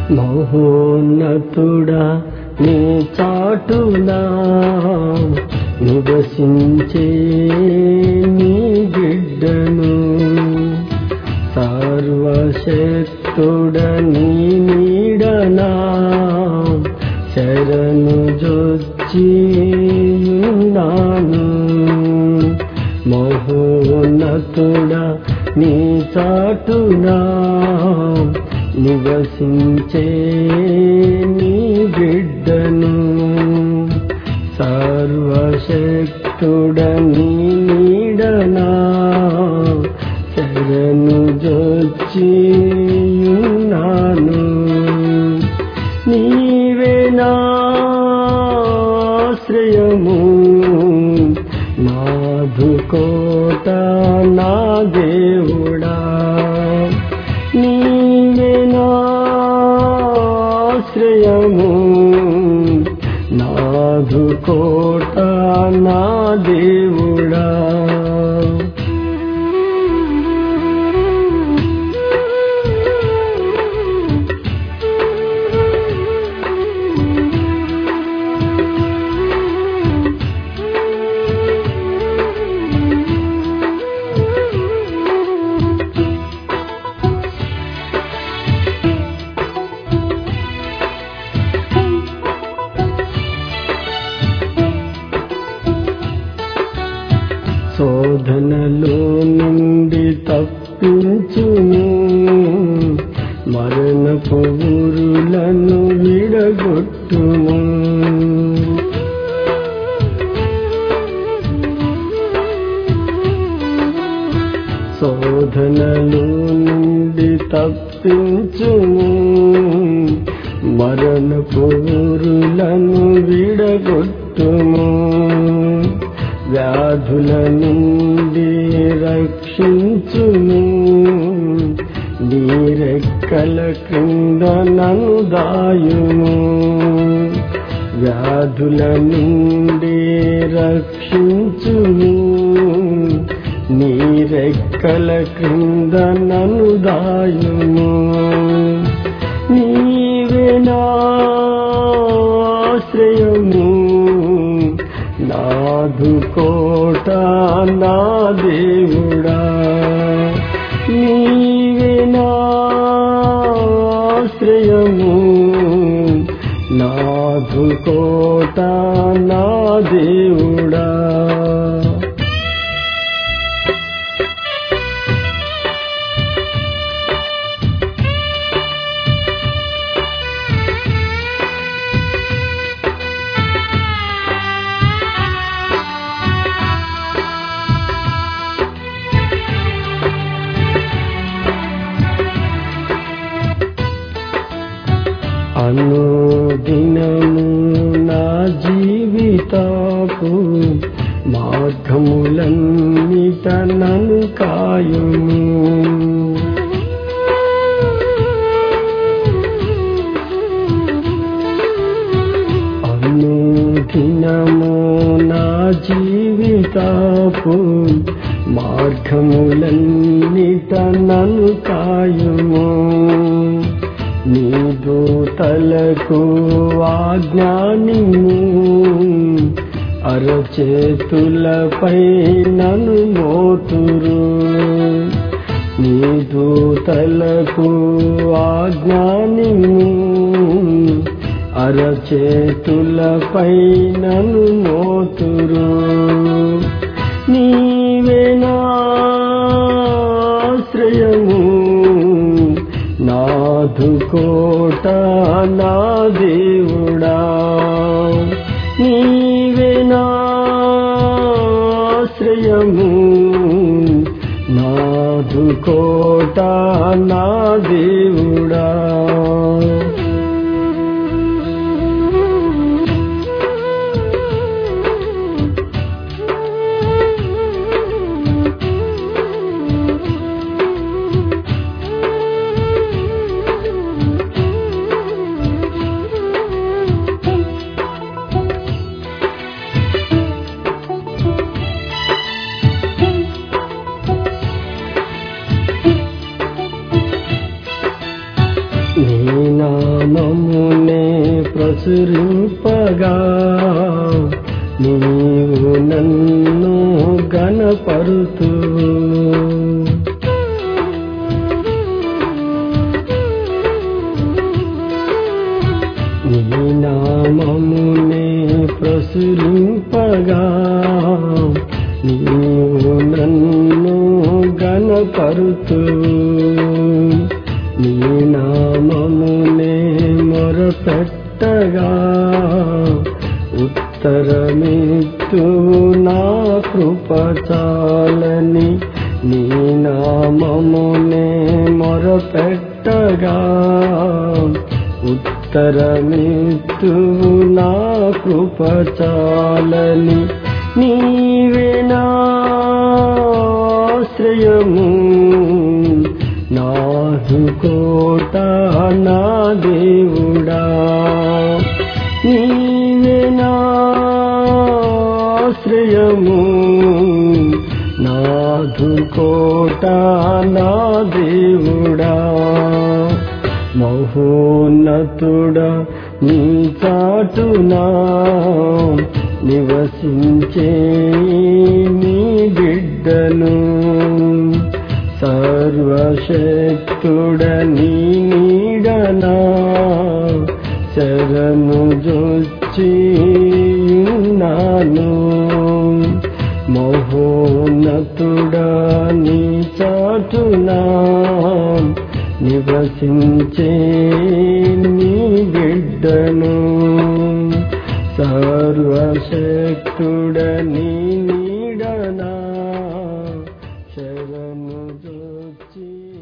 మహోన్నతుడా నీ చాటునా నివసించే నీ బిడ్డను సర్వశక్తుడ నీ నీడనా శరణు జొచ్చియున్నాను మహోన్నతుడా నీ చాటునా నివసించే నీ బిడ్డను సర్వశక్తుడ నీ నీడనా శరణు జొచ్చియున్నాను నీవే నాశ్రయము నాధు కోట నా దేవుడా నీవే నాశ్రయము నాధు కోట నా దేవుడా శోధనలో నుండి తప్పించును మరణపు ఊరులను విడగొట్టుము శోధనలో నుండి తప్పించుము మరణపు ఊరులను విడగొట్టుము వ్యాధుల నుండి రక్షించును నీరెక్కల క్రింద నన్ను దాయుము వ్యాధుల నుండి రక్షించును నీరెక్కల క్రింద నన్ను దాయుము నీవే నాశ్రయము నాధు కోట నా దేవుడా నీవే నాశ్రయము నాధు కోట నా దేవుడా అనుదినము నా జీవితపు మార్గములన్నిట నన్ను కాయుము అనుదినము నా జీవితపు మార్గములన్నిట నన్ను కాయుము నీ దూతలకు ఆజ్ఞానిము అరచేతులపై నన్ను మోతురు నీ దూతలకు ఆజ్ఞానిము అరచేతులపై నన్ను మోతురు నీవే నాశ్రయము నాధు కోట నా దేవుడా నీవే నాశ్రయము నాధు కోట నా దేవుడా నీ నామమునే ప్రచురింపగా నీవు నన్ను గణపరుతూ నీ నామమునే ప్రసురింపగా నీవు నన్ను గణపరుతూ నీ నామమునే మొరపెట్టగా ఉత్తరమిత్తు నా కృప చాలని నీ నామమునే మొరపెట్టగా ఉత్తరమిత్తు నా కృప చాలని నీవే నాశ్రయము నాదు కోట నా దేవుడా నీవే నాశ్రయము నాదు కోట నా దేవుడా మహోన్నతుడ నీ చాటునా నివసించే నీ బిడ్డను సర్వశక్తుడ నీ నీడనా శరణు జొచ్చి ఉన్నాను మహోన్నతుడా నీ చాటునా నివసించే నీ బిడ్డను సర్వశక్తుడ నీ నీడనా శరణు జొచ్చి